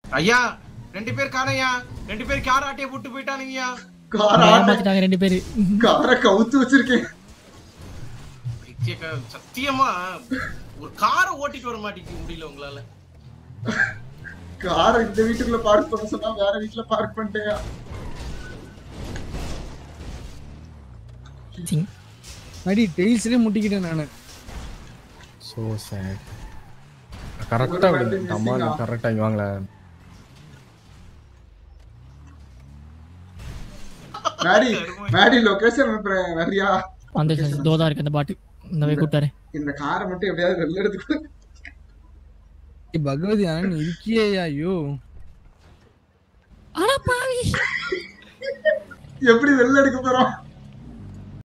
ஐயா ரெண்டு பேர் காணையா ரெண்டு பேர் கார் ஆட்டிய போட்டு போயிட்டானுங்கய்யா கார ஏமாத்திட்டாங்க ரெண்டு பேரு கார கவுத்து வச்சிருக்கேன் பைத்தியக்கார, சத்தியமா ஒரு காரை ஓட்டிட்டு வர மாட்டேங்குது முடியல உங்களால காரை இந்த வீட்டுக்குள்ள பார்க் பண்ண சொன்னா வேற வீட்டுல பார்க் பண்ணிட்டேயா சிங். அடி டெய்ல்ஸ்லயே முட்டிக்கிட்டேன் நானு ஸோ சேட் கரெக்டாக விடுங்க அம்மா கரெக்டாக இங்கே வாங்கல மேடி மேடி லொகேஷன் அனுப்புறேன் வரியா அந்த தோதா இருக்கு அந்த பாட்டு இந்த போய் கூப்பிட்டாரு இந்த காரை மட்டும் எப்படியாவது வெளில எடுத்து ஏய், பகவதி ஆனா நீ இருக்கியே ஐயோ ஆனா பாவி எப்படி வெளில எடுக்க போறோம்